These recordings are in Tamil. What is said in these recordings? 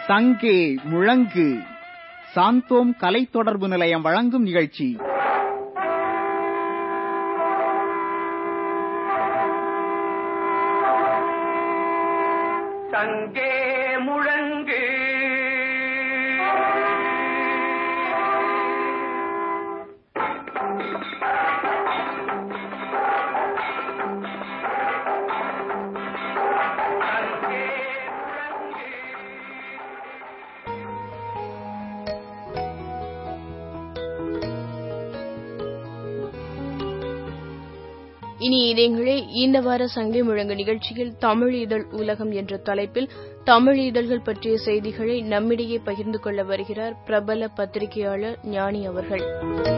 சங்கே முழங்கு சாந்தோம் கலை தொடர்பு நிலையம் வழங்கும் நிகழ்ச்சி சங்கே முழங்கு சங்கே முழங்கு இனி இதயங்களே இந்த வார சங்கை முழங்கு நிகழ்ச்சியில் தமிழ் இதழ் உலகம் என்ற தலைப்பில் தமிழ் இதழ்கள் பற்றிய செய்திகளை நம்மிடையே பகிர்ந்து கொள்ள வருகிறார் பிரபல பத்திரிகையாளர் ஞானி அவர்கள்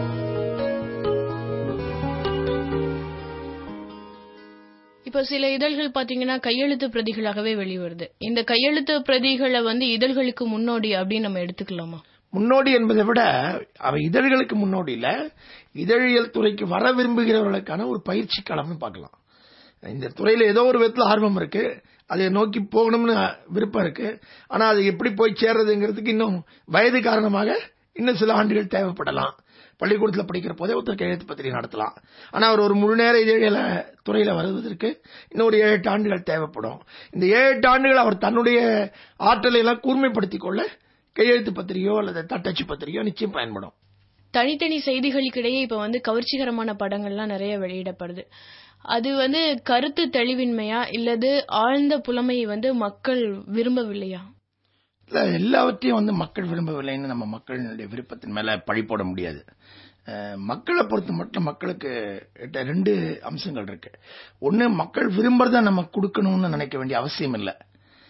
இப்ப சில இதழ்கள் பாத்தீங்கன்னா கையெழுத்து பிரதிகளாகவே வெளிவருது இந்த கையெழுத்து பிரதிகளை வந்து இதழ்களுக்கு முன்னோடி அப்படின்னு நம்ம எடுத்துக்கலாமா முன்னோடி என்பதை விட அவை இதழ்களுக்கு முன்னோடி இல்ல இதழியல் துறைக்கு வர விரும்புகிறவர்களுக்கான ஒரு பயிற்சி களம்னு பார்க்கலாம் இந்த துறையில ஏதோ ஒரு விதத்துல ஆர்வம் இருக்கு அதை நோக்கி போகணும்னு விருப்பம் இருக்கு ஆனா அது எப்படி போய் சேர்றதுங்கிறதுக்கு இன்னும் வயது காரணமாக இன்னும் சில ஆண்டுகள் தேவைப்படலாம் பள்ளிக்கூடத்துல படிக்கிற போதே ஒருத்தர் கையெழுத்து பத்திரிகை நடத்தலாம் ஆனா அவர் ஒரு முழு நேர இதழியல துறையில வருவதற்கு இன்னும் ஒரு ஏழு எட்டு ஆண்டுகள் தேவைப்படும் இந்த ஏழு எட்டு ஆண்டுகள் அவர் தன்னுடைய ஆற்றலை எல்லாம் கூர்மைப்படுத்திக் கொள்ள கையெழுத்து பத்திரிகையோ அல்லது தட்டச்சு பத்திரிகையோ நிச்சயம் பயன்படும் தனித்தனி செய்திகளுக்கிடையே இப்ப வந்து கவர்ச்சிகரமான படங்கள்லாம் நிறைய வெளியிடப்படுது அது வந்து கருத்து தெளிவின்மையா இல்லது ஆழ்ந்த புலமையை வந்து மக்கள் விரும்பவில்லையா இல்ல எல்லாவற்றையும் வந்து மக்கள் விரும்பவில்லைன்னு நம்ம மக்களுடைய விருப்பத்தின் மேல பழி போட முடியாது அஹ், மக்களை பொறுத்த மட்டும் மக்களுக்கு கிட்ட ரெண்டு அம்சங்கள் இருக்கு ஒண்ணு மக்கள் விரும்புறத நம்ம கொடுக்கணும்னு நினைக்க வேண்டிய அவசியம் இல்லை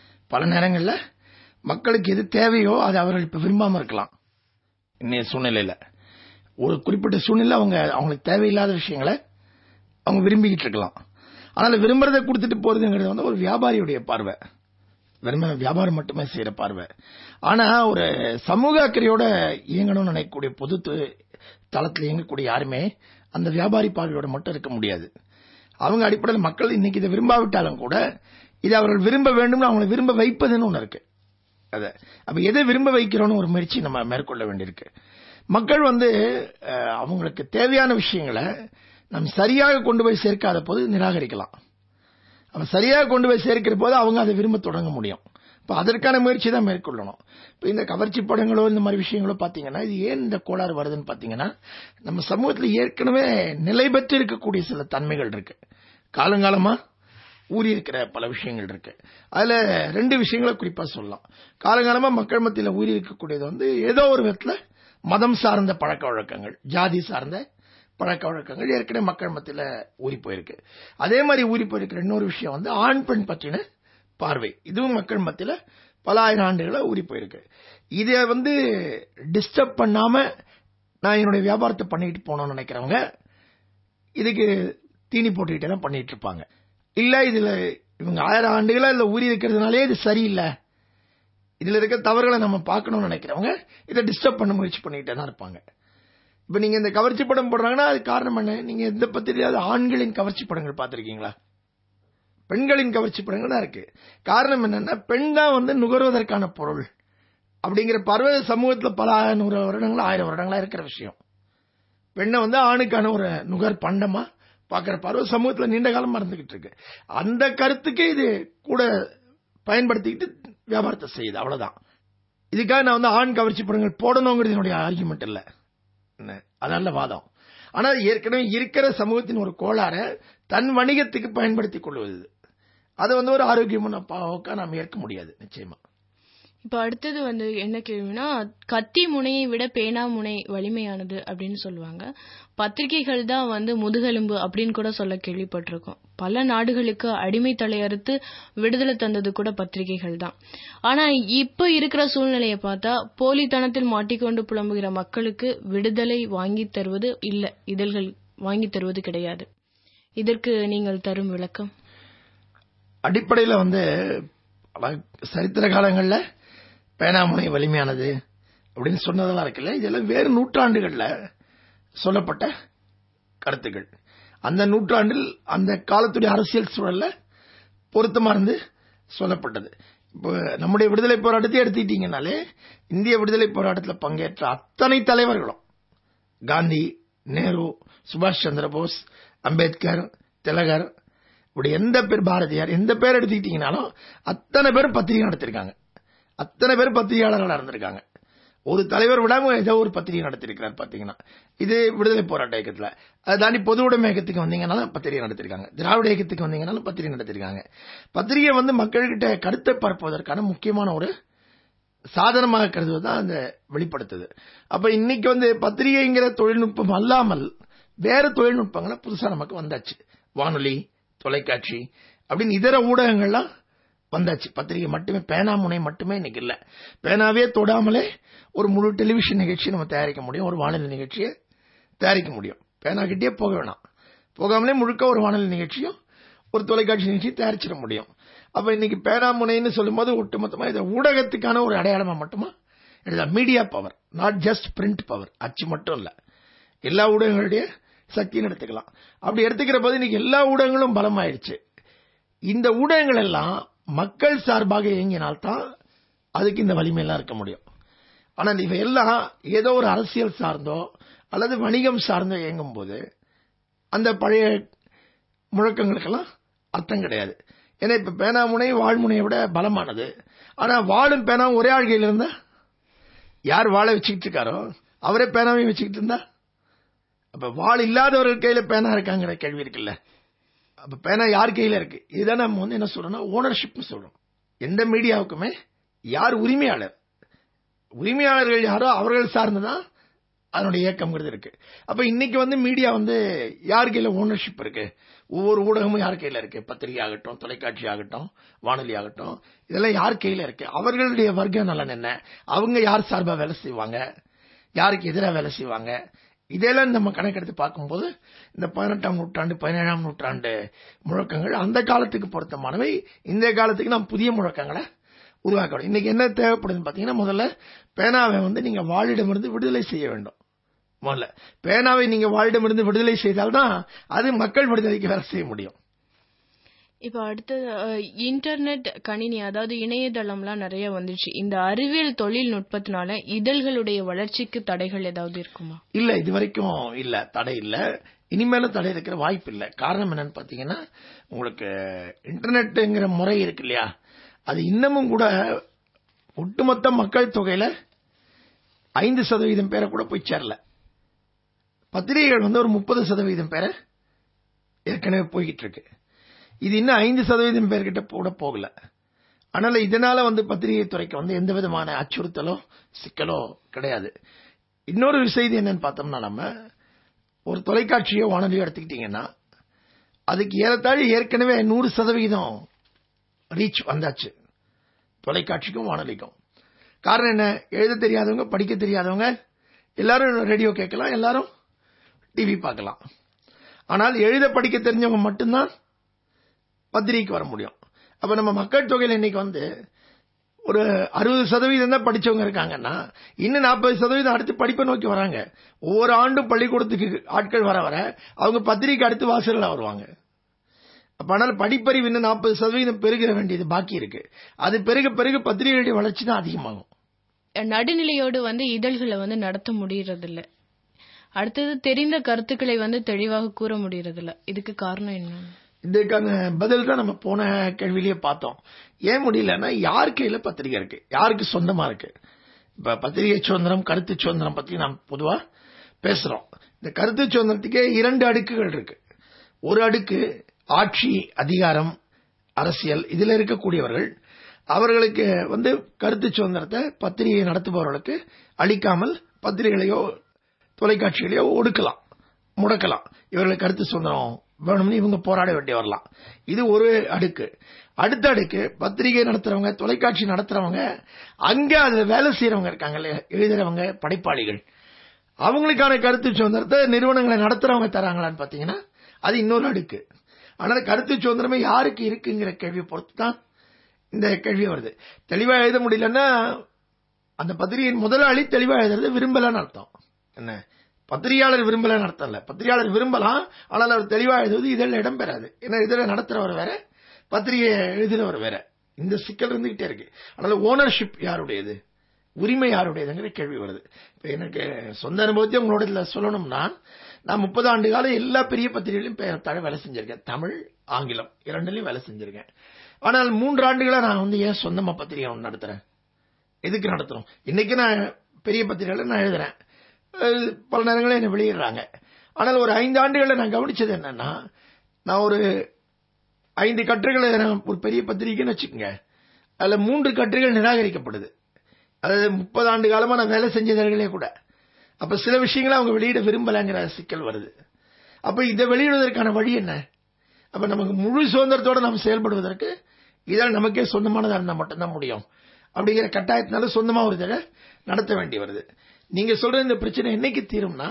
பல நேரங்கள்ல மக்களுக்கு எது தேவையோ அதை அவர்கள் இப்ப விரும்பாம இருக்கலாம் இன்னைய சூழ்நிலையில ஒரு குறிப்பிட்ட சூழ்நிலை அவங்க அவங்களுக்கு தேவையில்லாத விஷயங்களை அவங்க விரும்பிக்கிட்டு இருக்கலாம் ஆனால் விரும்புறதை கொடுத்துட்டு போறதுங்கிறது வந்து ஒரு வியாபாரியுடைய பார்வை வெறும வியாபாரம் மட்டுமே செய்யற பார்வை ஆனா ஒரு சமூக அக்கறையோட இயங்கணும்னு நினைக்கக்கூடிய பொது து- தளத்துல இயங்கக்கூடிய யாருமே அந்த வியாபாரி பார்வையோட மட்டும் இருக்க முடியாது அவங்க அடிப்படையில் மக்கள் இன்னைக்கு இதை விரும்பாவிட்டாலும் கூட இதை அவர்கள் விரும்ப வேண்டும்னு அவங்களை விரும்ப வைப்பதுன்னு ஒண்ணு இருக்கு அத அப்ப எதை விரும்ப வைக்கிறோம்னு ஒரு முயற்சி நம்ம மேற்கொள்ள வேண்டியிருக்கு மக்கள் வந்து அஹ், அவங்களுக்கு தேவையான விஷயங்களை நம்ம சரியாக கொண்டு போய் சேர்க்காத போது நிராகரிக்கலாம் அப்ப சரியாக கொண்டு போய் சேர்க்கிற போது அவங்க அதை விரும்ப தொடங்க முடியும் இப்ப அதற்கான முயற்சி தான் மேற்கொள்ளணும் இப்ப இந்த கவர்ச்சி படங்களோ இந்த மாதிரி விஷயங்களோ பாத்தீங்கன்னா இது ஏன் இந்த கோளாறு வருதுன்னு பாத்தீங்கன்னா நம்ம சமூகத்துல ஏற்கனவே நிலை பெற்று இருக்கக்கூடிய சில தன்மைகள் இருக்கு காலங்காலமா ஊறி இருக்கிற பல விஷயங்கள் இருக்கு அதுல ரெண்டு விஷயங்களை குறிப்பா சொல்லலாம் காலங்காலமா மக்கள் மத்தியில ஊறி இருக்கக்கூடியது வந்து ஏதோ ஒரு விதத்துல மதம் சார்ந்த பழக்க வழக்கங்கள் ஜாதி சார்ந்த பழக்க வழக்கங்கள் ஏற்கனவே மக்கள் மத்தியில ஊறி போயிருக்கு அதே மாதிரி ஊறி போயிருக்கிற இன்னொரு விஷயம் வந்து ஆண் பெண் பற்றின பார்வை இதுவும் மக்கள் மத்தியில பல ஆயிரம் ஆண்டுகளா ஊறி போயிருக்கு இதை வந்து டிஸ்டர்ப் பண்ணாம நான் என்னுடைய வியாபாரத்தை பண்ணிட்டு போகணும்னு நினைக்கிறவங்க இதுக்கு தீனி போட்டுக்கிட்டே தான் பண்ணிட்டு இருப்பாங்க இல்ல இதுல இவங்க ஆயிரம் ஆண்டுகளா இதுல ஊறி இருக்கிறதுனாலே இது சரியில்லை இதுல இருக்க தவறுகளை நம்ம பார்க்கணும்னு நினைக்கிறவங்க இதை டிஸ்டர்ப் பண்ண முயற்சி பண்ணிக்கிட்டே தான் இருப்பாங்க இப்ப நீங்க இந்த கவர்ச்சி படம் போடுறாங்கன்னா அது காரணம் என்ன நீங்க எந்த பத்திரிகையாவது ஆண்களின் கவர்ச்சி படங்கள் பார்த்திருக்கீங்களா பெண்களின் கவர்ச்சி படங்கள் தான் இருக்கு காரணம் என்னன்னா பெண் தான் வந்து நுகர்வதற்கான பொருள் அப்படிங்கிற பருவ சமூகத்துல பல நூறு வருடங்களா ஆயிரம் வருடங்களா இருக்கிற விஷயம் பெண்ணை வந்து ஆணுக்கான ஒரு நுகர் பண்டமா பாக்குற பருவ சமூகத்துல நீண்ட காலமா இருந்துகிட்டு இருக்கு அந்த கருத்துக்கே இது கூட பயன்படுத்திக்கிட்டு வியாபாரத்தை செய்யுது அவ்வளவுதான் இதுக்காக நான் வந்து ஆண் கவர்ச்சி படங்கள் போடணுங்கிறது என்னுடைய ஆர்குமெண்ட் இல்ல என்ன, அதல்ல வாதம் ஆனா ஏற்கனவே இருக்கிற சமூகத்தின் ஒரு கோளாற தன் வணிகத்துக்கு பயன்படுத்திக் கொள்வது இது. அதை வந்து ஒரு ஆரோக்கியமான போக்கா நாம் ஏற்க முடியாது நிச்சயமா இப்ப அடுத்தது வந்து என்ன கேள்வினா கத்தி முனையை விட பேனா முனை வலிமையானது அப்படின்னு சொல்லுவாங்க பத்திரிகைகள் தான் வந்து முதுகெலும்பு அப்படின்னு கூட சொல்ல கேள்விப்பட்டிருக்கோம் பல நாடுகளுக்கு அடிமை தலையறுத்து விடுதலை தந்தது கூட பத்திரிகைகள் தான் ஆனா இப்ப இருக்கிற சூழ்நிலையை பார்த்தா போலித்தனத்தில் மாட்டிக்கொண்டு புலம்புகிற மக்களுக்கு விடுதலை வாங்கி தருவது இல்ல இதழ்கள் வாங்கி தருவது கிடையாது இதற்கு நீங்கள் தரும் விளக்கம் அடிப்படையில வந்து பல சரித்திர காலங்கள்ல பேனாமுனை வலிமையானது அப்படின்னு சொன்னதெல்லாம் இருக்குல்ல இதெல்லாம் வேறு நூற்றாண்டுகள்ல சொல்லப்பட்ட கருத்துக்கள் அந்த நூற்றாண்டில் அந்த காலத்துடைய அரசியல் சூழல்ல பொருத்தமா இருந்து சொல்லப்பட்டது இப்போ நம்முடைய விடுதலை போராட்டத்தை எடுத்துக்கிட்டீங்கனாலே இந்திய விடுதலை போராட்டத்தில் பங்கேற்ற அத்தனை தலைவர்களும் காந்தி நேரு சுபாஷ் சந்திர போஸ் அம்பேத்கர் திலகர் இப்படி எந்த பேர் பாரதியார் எந்த பேர் எடுத்துக்கிட்டீங்கனாலும் அத்தனை பேர் பத்திரிகை நடத்திருக்காங்க அத்தனை பேர் பத்திரிகையாளர்களா இருந்திருக்காங்க ஒரு தலைவர் விடாம ஏதோ ஒரு பத்திரிகை நடத்திருக்கிறார் பாத்தீங்கன்னா இது விடுதலை போராட்ட இயக்கத்துல அதை தாண்டி பொது உடைமை இயக்கத்துக்கு வந்தீங்கன்னாலும் பத்திரிகை நடத்திருக்காங்க திராவிட இயக்கத்துக்கு வந்தீங்கன்னாலும் பத்திரிகை நடத்திருக்காங்க பத்திரிகை வந்து மக்கள்கிட்ட கருத்தை பரப்புவதற்கான முக்கியமான ஒரு சாதனமாக கருதுவது தான் அந்த வெளிப்படுத்துது அப்ப இன்னைக்கு வந்து பத்திரிகைங்கிற தொழில்நுட்பம் அல்லாமல் வேற தொழில்நுட்பங்களை புதுசா நமக்கு வந்தாச்சு வானொலி தொலைக்காட்சி அப்படின்னு இதர ஊடகங்கள்லாம் வந்தாச்சு பத்திரிகை மட்டுமே பேனா முனை மட்டுமே இன்னைக்கு இல்ல பேனாவே தொடாமலே ஒரு முழு டெலிவிஷன் நிகழ்ச்சி நம்ம தயாரிக்க முடியும் ஒரு வானொலி நிகழ்ச்சியை தயாரிக்க முடியும் பேனா கிட்டே போக வேணாம் போகாமலே முழுக்க ஒரு வானொலி நிகழ்ச்சியும் ஒரு தொலைக்காட்சி நிகழ்ச்சியும் தயாரிச்சிட முடியும் அப்ப இன்னைக்கு பேனா முனைன்னு சொல்லும்போது ஒட்டுமொத்தமா இதை ஊடகத்துக்கான ஒரு அடையாளமா மட்டுமா எழுதலாம் media power not just print power அச்சு மட்டும் இல்ல எல்லா ஊடகங்களுடைய சக்தின்னு எடுத்துக்கலாம் அப்படி எடுத்துக்கிற போது இன்னைக்கு எல்லா ஊடகங்களும் பலமாயிடுச்சு இந்த ஊடகங்கள் எல்லாம் மக்கள் சார்பாக இயங்கினால்தான் அதுக்கு இந்த வலிமையெல்லாம் இருக்க முடியும் ஆனால் இவையெல்லாம் ஏதோ ஒரு அரசியல் சார்ந்தோ அல்லது வணிகம் சார்ந்தோ இயங்கும் போது அந்த பழைய முழக்கங்களுக்கெல்லாம் அர்த்தம் கிடையாது ஏன்னா இப்ப பேனாமுனை வாழ்முனையை விட பலமானது ஆனா வாழும் பேனாவும் ஒரே ஆள் கையில இருந்தா யார் வாழை வச்சுக்கிட்டு இருக்காரோ அவரே பேனாவையும் வச்சுக்கிட்டு இருந்தா அப்ப வாழ் இல்லாதவர்கள் கையில பேனா இருக்காங்கிற கேள்வி இருக்குல்ல அப்ப பேனா யார் கையில இருக்கு இதுதான் நம்ம வந்து என்ன சொல்றோம்னா ஓனர்ஷிப் சொல்றோம் எந்த மீடியாவுக்குமே யார் உரிமையாளர் உரிமையாளர்கள் யாரோ அவர்கள் சார்ந்துதான் அதனுடைய இயக்கம்ங்கிறது இருக்கு அப்ப இன்னைக்கு வந்து மீடியா வந்து யார் கையில ஓனர்ஷிப் இருக்கு ஒவ்வொரு ஊடகமும் யார் கையில இருக்கு பத்திரிகை ஆகட்டும் தொலைக்காட்சி ஆகட்டும் வானொலி ஆகட்டும் இதெல்லாம் யார் கையில இருக்கு அவர்களுடைய வர்க்க நலன் என்ன அவங்க யார் சார்பா வேலை செய்வாங்க யாருக்கு எதிராக வேலை செய்வாங்க இதெல்லாம் நம்ம கணக்கெடுத்து பார்க்கும்போது இந்த பதினெட்டாம் நூற்றாண்டு பதினேழாம் நூற்றாண்டு முழக்கங்கள் அந்த காலத்துக்கு பொருத்தமானவை இந்த காலத்துக்கு நாம் புதிய முழக்கங்களை உருவாக்கணும் இன்னைக்கு என்ன தேவைப்படுதுன்னு பாத்தீங்கன்னா முதல்ல பேனாவை வந்து நீங்க வாழிடமிருந்து விடுதலை செய்ய வேண்டும் முதல்ல பேனாவை நீங்க வாழிடமிருந்து விடுதலை செய்தால்தான் அது மக்கள் விடுதலைக்கு வேலை செய்ய முடியும் இப்ப அடுத்தது அஹ், இன்டர்நெட் கணினி அதாவது இணையதளம்லாம் நிறைய வந்துச்சு இந்த அறிவியல் தொழில்நுட்பத்தினால இதழ்களுடைய வளர்ச்சிக்கு தடைகள் ஏதாவது இருக்குமா இல்ல இது வரைக்கும் இல்ல தடை இல்ல இனிமேலும் தடை இருக்கிற வாய்ப்பு இல்ல காரணம் என்னன்னு பாத்தீங்கன்னா உங்களுக்கு இன்டர்நெட்ங்கிற முறை இருக்கு இல்லையா அது இன்னமும் கூட ஒட்டுமொத்த மக்கள் தொகையில ஐந்து சதவீதம் பேரை கூட போய் சேரல பத்திரிகைகள் வந்து ஒரு முப்பது சதவீதம் பேரை ஏற்கனவே போய்கிட்டு இருக்கு இது இன்னும் ஐந்து சதவீதம் பேர்கிட்ட கூட போகல அதனால இதனால வந்து பத்திரிகை துறைக்கு வந்து எந்த விதமான அச்சுறுத்தலோ சிக்கலோ கிடையாது இன்னொரு செய்தி என்னன்னு பார்த்தோம்னா நம்ம ஒரு தொலைக்காட்சியோ வானொலியோ எடுத்துக்கிட்டீங்கன்னா அதுக்கு ஏறத்தாழ ஏற்கனவே நூறு சதவிகிதம் ரீச் வந்தாச்சு தொலைக்காட்சிக்கும் வானொலிக்கும் காரணம் என்ன எழுத தெரியாதவங்க படிக்க தெரியாதவங்க எல்லாரும் ரேடியோ கேட்கலாம் எல்லாரும் டிவி பார்க்கலாம் ஆனால் எழுத படிக்க தெரிஞ்சவங்க மட்டும்தான் பத்திரிகைக்கு வர முடியும் அப்ப நம்ம மக்கள் தொகையில் இன்னைக்கு வந்து ஒரு அறுபது சதவீதம் தான் படிச்சவங்க இருக்காங்கன்னா இன்னும் நாற்பது சதவீதம் அடுத்து படிப்பை நோக்கி வராங்க ஒவ்வொரு ஆண்டும் பள்ளிக்கூடத்துக்கு ஆட்கள் வர வர அவங்க பத்திரிக்கை அடுத்து வாசல்ல வருவாங்க அப்ப ஆனால் படிப்பறிவு இன்னும் நாற்பது சதவீதம் பெருகிற வேண்டியது பாக்கி இருக்கு அது பெருக பெருக பத்திரிகைகளுடைய வளர்ச்சி தான் அதிகமாகும் நடுநிலையோடு வந்து இதழ்களை வந்து நடத்த முடியறதில்ல அடுத்தது தெரிந்த கருத்துக்களை வந்து தெளிவாக கூற முடியறதில்ல இதுக்கு காரணம் என்ன இதுக்கான பதில் தான் நம்ம போன கேள்வியிலேயே பார்த்தோம் ஏன் முடியலன்னா யார் கையில பத்திரிகை இருக்கு யாருக்கு சொந்தமா இருக்கு இப்ப பத்திரிகை சுதந்திரம் கருத்து சுதந்திரம் பத்தி நாம் பொதுவா பேசுறோம் இந்த கருத்து சுதந்திரத்துக்கே இரண்டு அடுக்குகள் இருக்கு ஒரு அடுக்கு ஆட்சி அதிகாரம் அரசியல் இதுல இருக்கக்கூடியவர்கள் அவர்களுக்கு வந்து கருத்து சுதந்திரத்தை பத்திரிகை நடத்துபவர்களுக்கு அளிக்காமல் பத்திரிகைகளையோ தொலைக்காட்சிகளையோ ஒடுக்கலாம் முடக்கலாம் இவர்களுக்கு கருத்து சுதந்திரம் வேணும்னு இவங்க போராட வேண்டி வரலாம் இது ஒரு அடுக்கு அடுத்த அடுக்கு பத்திரிகை நடத்துறவங்க தொலைக்காட்சி நடத்துறவங்க அங்க அதுல வேலை செய்யறவங்க இருக்காங்கல்ல எழுதுறவங்க படைப்பாளிகள் அவங்களுக்கான கருத்து சுதந்திரத்தை நிறுவனங்களை நடத்துறவங்க தராங்களான்னு பாத்தீங்கன்னா அது இன்னொரு அடுக்கு அதனால கருத்து சுதந்திரமே யாருக்கு இருக்குங்கிற கேள்வியை பொறுத்து தான் இந்த கேள்வி வருது தெளிவா எழுத முடியலன்னா அந்த பத்திரிகையின் முதலாளி தெளிவா எழுதுறது விரும்பலன்னு அர்த்தம் என்ன பத்திரிகையாளர் விரும்பலன்னு அர்த்தம் இல்ல பத்திரிகையாளர் விரும்பலாம் ஆனால் அவர் தெளிவா எழுதுவது இதழில் இடம்பெறாது ஏன்னா இதழ நடத்துறவர் வேற பத்திரிகை எழுதுறவர் வேற இந்த சிக்கல் இருந்துகிட்டே இருக்கு அதனால ஓனர்ஷிப் யாருடையது உரிமை யாருடையதுங்கிற கேள்வி வருது இப்ப எனக்கு சொந்த அனுபவத்தை உங்களோட இதுல சொல்லணும்னா நான் முப்பது ஆண்டு காலம் எல்லா பெரிய பத்திரிகைகளையும் பெ- தட வேலை செஞ்சிருக்கேன் தமிழ் ஆங்கிலம் இரண்டுலயும் வேலை செஞ்சிருக்கேன் ஆனால் மூன்று ஆண்டுகளா நான் வந்து ஏன் சொந்தமா பத்திரிகை ஒன்று நடத்துறேன் எதுக்கு நடத்துறோம் இன்னைக்கு நான் பெரிய பத்திரிகையில நான் எழுதுறேன் அஹ் பல நேரங்களில் என்ன வெளியிடுறாங்க ஆனால் ஒரு ஐந்து ஆண்டுகளில் நான் கவனிச்சது என்னன்னா நான் ஒரு ஐந்து கட்டுரைகளை நான் ஒரு பெரிய பத்திரிகைன்னு வச்சுக்கோங்க அதுல மூன்று கட்டுரைகள் நிராகரிக்கப்படுது அதாவது முப்பது ஆண்டு காலமா நான் வேலை செஞ்சதர்களே கூட அப்ப சில விஷயங்களை அவங்க வெளியிட விரும்பலங்கிற சிக்கல் வருது அப்ப இதை வெளியிடுவதற்கான வழி என்ன அப்ப நமக்கு முழு சுதந்திரத்தோட நம்ம செயல்படுவதற்கு இதால் நமக்கே சொந்தமானதா இருந்தா மட்டும்தான் முடியும் அப்படிங்கிற கட்டாயத்தினால சொந்தமா ஒரு இதை நடத்த வேண்டி வருது நீங்க சொல்ற இந்த பிரச்சனை என்னைக்கு தீரும்னா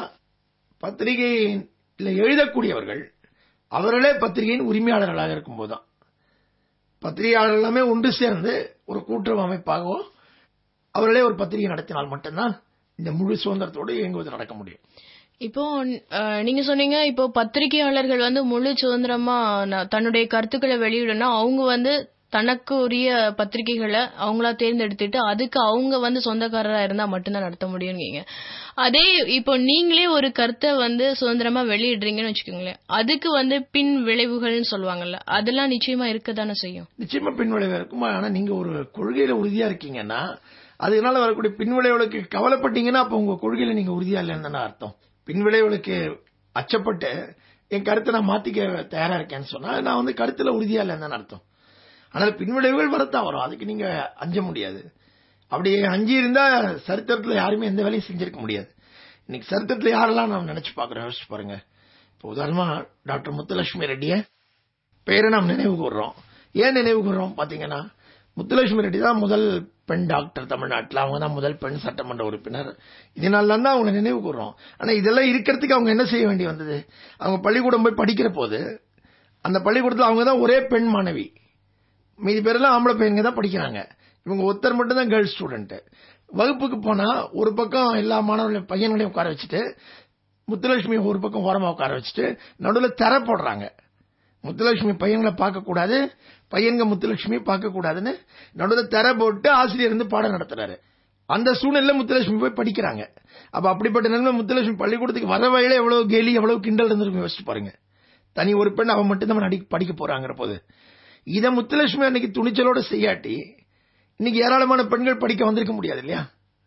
பத்திரிகையில் எழுதக்கூடியவர்கள் அவர்களே பத்திரிகையின் உரிமையாளர்களாக இருக்கும்போதுதான் பத்திரிகையாளர்கள் எல்லாமே ஒன்று சேர்ந்து ஒரு கூட்டுறவு அமைப்பாகவோ அவர்களே ஒரு பத்திரிகை நடத்தினால் மட்டும்தான் இந்த முழு சுதந்திரத்தோடு இயங்குவது நடக்க முடியும் இப்போ அஹ், நீங்க சொன்னீங்க இப்போ பத்திரிகையாளர்கள் வந்து முழு சுதந்திரமா ந- தன்னுடைய கருத்துக்களை வெளியிடணும் அவங்க வந்து தனக்கு உரிய பத்திரிகைகளை அவங்களா தேர்ந்தெடுத்துட்டு அதுக்கு அவங்க வந்து சொந்தக்காரரா இருந்தா மட்டும்தான் நடத்த முடியும்னீங்க அதே இப்போ நீங்களே ஒரு கருத்தை வந்து சுதந்திரமா வெளியிடுறீங்கன்னு வச்சுக்கோங்களேன் அதுக்கு வந்து பின் விளைவுகள்னு சொல்லுவாங்கல்ல அதெல்லாம் நிச்சயமா இருக்கதானே செய்யும் நிச்சயமா பின்விளைவு இருக்கும் ஆனா நீங்க ஒரு கொள்கையில உறுதியா இருக்கீங்கன்னா அதனால வரக்கூடிய பின்விளைவுகளுக்கு கவலைப்பட்டீங்கன்னா அப்ப உங்க கொள்கையில நீங்க உறுதியா இல்லைன்னு தானே அர்த்தம் பின்விளைவுகளுக்கு அச்சப்பட்டு என் கருத்தை நான் மாத்திக்க தயாரா இருக்கேன்னு சொன்னா நான் வந்து கருத்துல உறுதியா இல்லைன்னு அர்த்தம் ஆனால் பின்விளைவுகள் வரத்தான் வரும் அதுக்கு நீங்க அஞ்ச முடியாது அப்படி அஞ்சி இருந்தா சரித்திரத்துல யாருமே எந்த வேலையும் செஞ்சிருக்க முடியாது இன்னைக்கு சரித்திரத்துல யாரெல்லாம் நாம் நினைச்சு பாக்குறோம் யோசிச்சு பாருங்க இப்போ உதாரணமா டாக்டர் முத்துலட்சுமி ரெட்டியை பேரை நாம் நினைவு கூர்றோம் ஏன் நினைவு கூர்றோம் பாத்தீங்கன்னா முத்துலட்சுமி ரெட்டி தான் முதல் பெண் டாக்டர் தமிழ்நாட்டில் அவங்க தான் முதல் பெண் சட்டமன்ற உறுப்பினர் இதனால தான் அவங்களை நினைவு கூர்றோம் ஆனா இதெல்லாம் இருக்கிறதுக்கு அவங்க என்ன செய்ய வேண்டி வந்தது அவங்க பள்ளிக்கூடம் போய் படிக்கிற போது அந்த பள்ளிக்கூடத்தில் அவங்க தான் ஒரே பெண் மாணவி மீதி பேரெல்லாம் ஆம்பளை பையனுங்க தான் படிக்கிறாங்க இவங்க ஒருத்தர் மட்டும் தான் கேர்ள்ஸ் ஸ்டூடெண்ட் வகுப்புக்கு போனா ஒரு பக்கம் எல்லா மாணவர்களையும் பையன்களையும் உட்கார வச்சுட்டு முத்துலட்சுமி ஒரு பக்கம் ஓரமா உட்கார வச்சுட்டு நடுவில் திரை போடுறாங்க முத்துலட்சுமி பையன்களை பார்க்க கூடாது பையன்க முத்துலட்சுமி பார்க்க கூடாதுன்னு நடுவில் திரை போட்டு ஆசிரியர் இருந்து பாடம் நடத்துறாரு அந்த சூழ்நிலையில முத்துலட்சுமி போய் படிக்கிறாங்க அப்ப அப்படிப்பட்ட நிலைமை முத்துலட்சுமி பள்ளிக்கூடத்துக்கு வர வழியில எவ்வளவு கேலி எவ்வளவு கிண்டல் இருந்திருக்கும் யோசிச்சு பாருங்க தனி ஒரு பெண் அவன் மட்டும் தான் நடி படிக்க போறாங்கிற போது இத முத்துலட்சுமி அன்னைக்கு துணிச்சலோட செய்யாட்டி இன்னைக்கு ஏராளமான பெண்கள் படிக்க வந்திருக்க முடியாது இல்லையா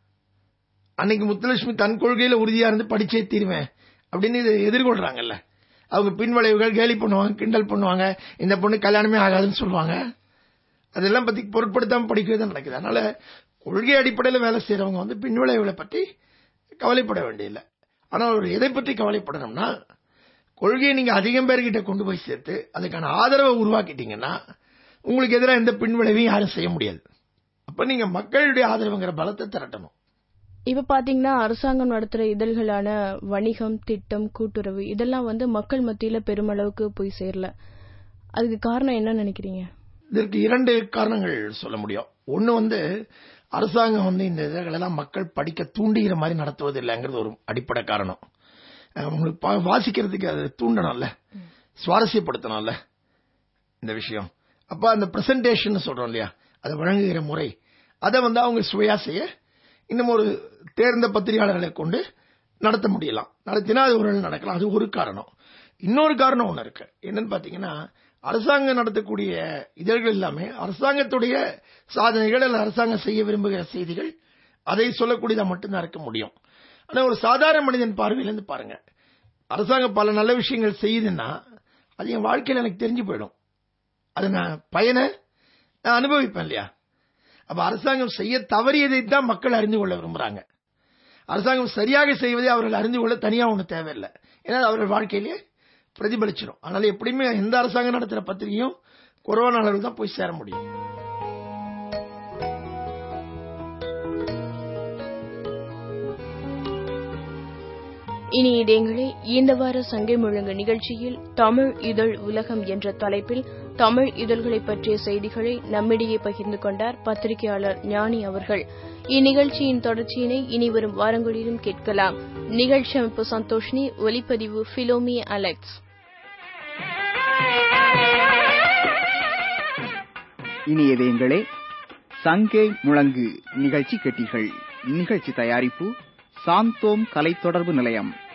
அன்னைக்கு முத்துலட்சுமி தன் கொள்கையில உறுதியா இருந்து படிச்சே தீருவேன் அப்படின்னு இதை எதிர்கொள்றாங்கல்ல அவங்க பின்விளைவுகள் கேலி பண்ணுவாங்க கிண்டல் பண்ணுவாங்க இந்த பொண்ணு கல்யாணமே ஆகாதுன்னு சொல்லுவாங்க அதெல்லாம் பத்தி பொருட்படுத்தாம படிக்கவே தான் நடக்குது அதனால கொள்கை அடிப்படையில் வேலை செய்யறவங்க வந்து பின்விளைவுகளை பற்றி கவலைப்பட வேண்டியதில்லை ஆனால் ஒரு எதை பற்றி கவலைப்படணும்னா கொள்கையை நீங்க அதிகம் பேர்கிட்ட கொண்டு போய் சேர்த்து அதுக்கான ஆதரவை உருவாக்கிட்டீங்கன்னா உங்களுக்கு எதிராக எந்த பின்விளைவையும் யாரும் செய்ய முடியாது அப்ப நீங்க மக்களுடைய ஆதரவுங்கிற பலத்தை திரட்டணும் இப்ப பாத்தீங்கன்னா அரசாங்கம் நடத்துற இதழ்களான வணிகம் திட்டம் கூட்டுறவு இதெல்லாம் வந்து மக்கள் மத்தியில பெருமளவுக்கு போய் சேரல அதுக்கு காரணம் என்ன நினைக்கிறீங்க இதற்கு இரண்டு காரணங்கள் சொல்ல முடியும் ஒன்னு வந்து அரசாங்கம் வந்து இந்த இதழ்களெல்லாம் மக்கள் படிக்க தூண்டுகிற மாதிரி நடத்துவது இல்லைங்கிறது ஒரு அடிப்படை காரணம் அஹ் உங்களுக்கு பா- வாசிக்கிறதுக்கு அது தூண்டணும்ல சுவாரஸ்யப்படுத்தணும்ல இந்த விஷயம் அப்ப அந்த பிரசன்டேஷன் சொல்றோம் இல்லையா அதை வழங்குகிற முறை அதை வந்து அவங்க சுவையா செய்ய இன்னும் ஒரு தேர்ந்த பத்திரிகையாளர்களை கொண்டு நடத்த முடியலாம் நடத்தினா அது ஒரு நாள் நடக்கலாம் அது ஒரு காரணம் இன்னொரு காரணம் ஒண்ணு இருக்கு என்னன்னு பாத்தீங்கன்னா அரசாங்கம் நடத்தக்கூடிய இதழ்கள் எல்லாமே அரசாங்கத்துடைய சாதனைகள் அல்லது அரசாங்கம் செய்ய விரும்புகிற செய்திகள் அதை சொல்லக்கூடியதா மட்டும்தான் இருக்க முடியும் ஆனா ஒரு சாதாரண மனிதன் பார்வையிலிருந்து பாருங்க அரசாங்கம் பல நல்ல விஷயங்கள் செய்யுதுன்னா அது என் வாழ்க்கையில எனக்கு தெரிஞ்சு போயிடும் அது நான் பயனை நான் அனுபவிப்பேன் இல்லையா அப்ப அரசாங்கம் செய்ய தவறியதை தான் மக்கள் அறிந்து கொள்ள விரும்புறாங்க அரசாங்கம் சரியாக செய்வதை அவர்கள் அறிந்து கொள்ள தனியா ஒண்ணு தேவையில்லை ஏன்னா அது அவர்கள் வாழ்க்கையிலேயே பிரதிபலிச்சிடும் அதனால எப்படியுமே எந்த அரசாங்கம் நடத்துற பத்திரிகையும் கொரோனா அளவில் தான் போய் சேர முடியும் இனி இதயங்களே இந்த வார சங்கை முழங்கு நிகழ்ச்சியில் தமிழ் இதழ் உலகம் என்ற தலைப்பில் தமிழ் இதழ்களை பற்றிய செய்திகளை நம்மிடையே பகிர்ந்து கொண்டார் பத்திரிகையாளர் ஞானி அவர்கள் இந்நிகழ்ச்சியின் தொடர்ச்சியினை இனி வரும் வாரங்களிலும் கேட்கலாம் நிகழ்ச்சி அமைப்பு சந்தோஷினி ஒலிப்பதிவு பிலோமி அலெக்ஸ் இனியதேங்களே சங்கே முழங்கு நிகழ்ச்சி கேட்டீர்கள் நிகழ்ச்சி தயாரிப்பு சாந்தோம் கலை தொடர்பு நிலையம்